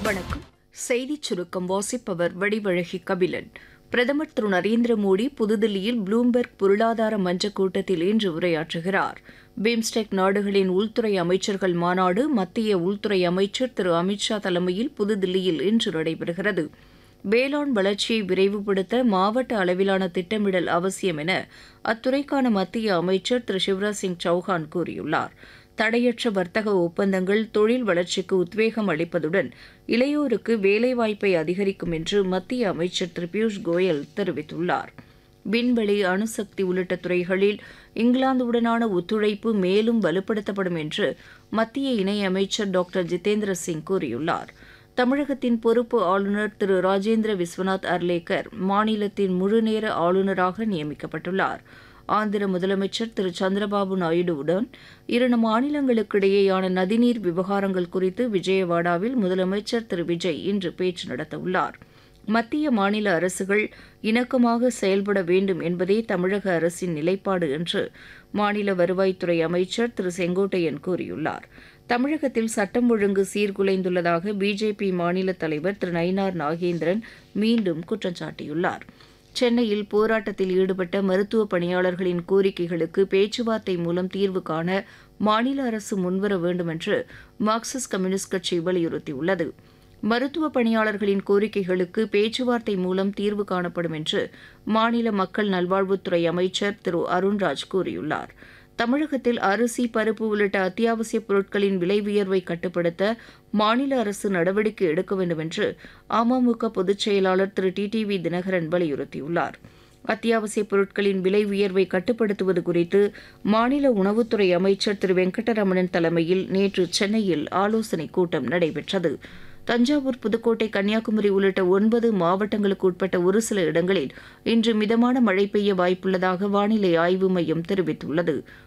வணக்கம் செய்திச் சுருக்கம் வாசிப்பவர் வடிவழகி கபிலன் பிரதமர் திரு நரேந்திர மோடி புதுதில்லியில் ப்ளூம்பெர்க் பொருளாதார மன்ற கூட்டத்தில் இன்று உரையாற்றுகிறார் பிம்ஸ்டெக் நாடுகளின் உள்துறை அமைச்சர்கள் மாநாடு மத்திய உள்துறை அமைச்சர் திரு அமித்ஷா தலைமையில் புதுதில்லியில் இன்று நடைபெறுகிறது வேளாண் வளர்ச்சியை விரைவுபடுத்த மாவட்ட அளவிலான திட்டமிடல் அவசியம் என அத்துறைக்கான மத்திய அமைச்சர் திரு சிவராஜ் சிங் சௌஹான் கூறியுள்ளார் தடையற்ற வர்த்தக ஒப்பந்தங்கள் தொழில் வளர்ச்சிக்கு உத்வேகம் அளிப்பதுடன் இளையோருக்கு வேலைவாய்ப்பை அதிகரிக்கும் என்று மத்திய அமைச்சர் திரு பியூஷ் கோயல் தெரிவித்துள்ளார் விண்வெளி அணுசக்தி உள்ளிட்ட துறைகளில் இங்கிலாந்துடனான ஒத்துழைப்பு மேலும் வலுப்படுத்தப்படும் என்று மத்திய இணையமைச்சர் டாக்டர் ஜிதேந்திர சிங் கூறியுள்ளார் தமிழகத்தின் பொறுப்பு ஆளுநர் திரு ராஜேந்திர விஸ்வநாத் அர்லேக்கர் மாநிலத்தின் முழுநேர ஆளுநராக நியமிக்கப்பட்டுள்ளார் ஆந்திர முதலமைச்சர் திரு சந்திரபாபு நாயுடுவுடன் இரு மாநிலங்களுக்கிடையேயான நதிநீர் விவகாரங்கள் குறித்து விஜயவாடாவில் முதலமைச்சர் திரு விஜய் இன்று பேச்சு நடத்தவுள்ளார் மத்திய மாநில அரசுகள் இணக்கமாக செயல்பட வேண்டும் என்பதே தமிழக அரசின் நிலைப்பாடு என்று மாநில வருவாய்த்துறை அமைச்சர் திரு செங்கோட்டையன் கூறியுள்ளார் தமிழகத்தில் சட்டம் ஒழுங்கு சீர்குலைந்துள்ளதாக பிஜேபி மாநில தலைவர் திரு நயினார் நாகேந்திரன் மீண்டும் குற்றம் சாட்டியுள்ளார் சென்னையில் போராட்டத்தில் ஈடுபட்ட மருத்துவ பணியாளர்களின் கோரிக்கைகளுக்கு பேச்சுவார்த்தை மூலம் தீர்வு காண மாநில அரசு முன்வர வேண்டும் என்று மார்க்சிஸ்ட் கம்யூனிஸ்ட் கட்சி வலியுறுத்தியுள்ளது மருத்துவ பணியாளர்களின் கோரிக்கைகளுக்கு பேச்சுவார்த்தை மூலம் தீர்வு காணப்படும் என்று மாநில மக்கள் நல்வாழ்வுத்துறை அமைச்சர் திரு அருண்ராஜ் கூறியுள்ளார் தமிழகத்தில் அரிசி பருப்பு உள்ளிட்ட அத்தியாவசிய பொருட்களின் விலை உயர்வை கட்டுப்படுத்த மாநில அரசு நடவடிக்கை எடுக்க வேண்டும் என்று அமமுக பொதுச் செயலாளர் Thiru T T V Dhinakaran வலியுறுத்தியுள்ளார் அத்தியாவசிய பொருட்களின் விலை உயர்வை கட்டுப்படுத்துவது குறித்து மாநில உணவுத்துறை அமைச்சர் திரு வெங்கடரமணன் தலைமையில் நேற்று சென்னையில் ஆலோசனைக் கூட்டம் நடைபெற்றது தஞ்சாவூர் புதுக்கோட்டை கன்னியாகுமரி உள்ளிட்ட ஒன்பது மாவட்டங்களுக்கு உட்பட்ட ஒரு சில இடங்களில் இன்று மிதமான மழை பெய்ய வாய்ப்புள்ளதாக வானிலை ஆய்வு மையம் தெரிவித்துள்ளது